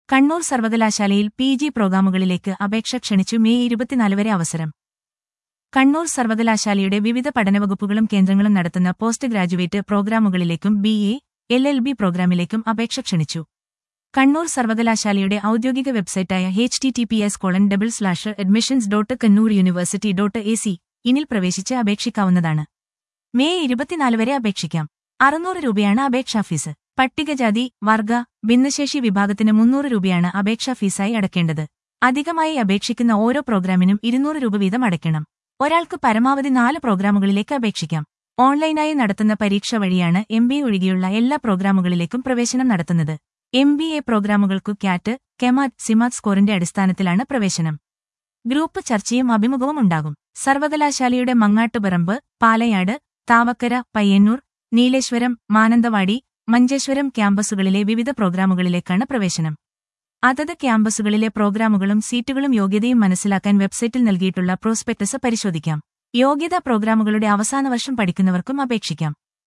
കണ്ണൂർ സർവകലാശാലയിൽ P G പ്രോഗ്രാമുകളിലേക്ക് അപേക്ഷ ക്ഷണിച്ചു മെയ് ഇരുപത്തിനാല് വരെ അവസരം കണ്ണൂർ സർവകലാശാലയുടെ വിവിധ പഠനവകുപ്പുകളും കേന്ദ്രങ്ങളും നടത്തുന്ന പോസ്റ്റ് ഗ്രാജുവേറ്റ് പ്രോഗ്രാമുകളിലേക്കും B A L L B പ്രോഗ്രാമിലേക്കും അപേക്ഷ ക്ഷണിച്ചു കണ്ണൂർ സർവകലാശാലയുടെ ഔദ്യോഗിക വെബ്സൈറ്റായ H T T P S colon double slash admissions dot Kannur university dot A C ഇനിൽ പ്രവേശിച്ച് അപേക്ഷിക്കാവുന്നതാണ് മെയ് ഇരുപത്തിനാല് വരെ അപേക്ഷിക്കാം അറുന്നൂറ് രൂപയാണ് അപേക്ഷാ ഫീസ് പട്ടികജാതി വർഗ ഭിന്നശേഷി വിഭാഗത്തിന് മുന്നൂറ് രൂപയാണ് അപേക്ഷാ ഫീസായി അടയ്ക്കേണ്ടത് അധികമായി അപേക്ഷിക്കുന്ന ഓരോ പ്രോഗ്രാമിനും ഇരുന്നൂറ് രൂപ വീതം അടയ്ക്കണം ഒരാൾക്ക് പരമാവധി നാല് പ്രോഗ്രാമുകളിലേക്ക് അപേക്ഷിക്കാം ഓൺലൈനായി നടത്തുന്ന പരീക്ഷ വഴിയാണ് എം ബി എ ഒഴികെയുള്ള എല്ലാ പ്രോഗ്രാമുകളിലേക്കും പ്രവേശനം നടത്തുന്നത് എം ബി എ പ്രോഗ്രാമുകൾക്കു ക്യാറ്റ് കെമാറ്റ് സിമാറ്റ് സ്കോറിന്റെ അടിസ്ഥാനത്തിലാണ് പ്രവേശനം ഗ്രൂപ്പ് ചർച്ചയും അഭിമുഖവും ഉണ്ടാകും സർവകലാശാലയുടെ മങ്ങാട്ടുപറമ്പ് പാലയാട് താവക്കര പയ്യന്നൂർ നീലേശ്വരം മാനന്തവാടി മഞ്ചേശ്വരം ക്യാമ്പസുകളിലെ വിവിധ പ്രോഗ്രാമുകളിലേക്കാണ് പ്രവേശനം അതത് ക്യാമ്പസുകളിലെ പ്രോഗ്രാമുകളും സീറ്റുകളും യോഗ്യതയും മനസ്സിലാക്കാൻ വെബ്സൈറ്റിൽ നൽകിയിട്ടുള്ള പ്രോസ്പെക്ടസ് പരിശോധിക്കാം യോഗ്യതാ പ്രോഗ്രാമുകളുടെ അവസാന വർഷം പഠിക്കുന്നവർക്കും അപേക്ഷിക്കാം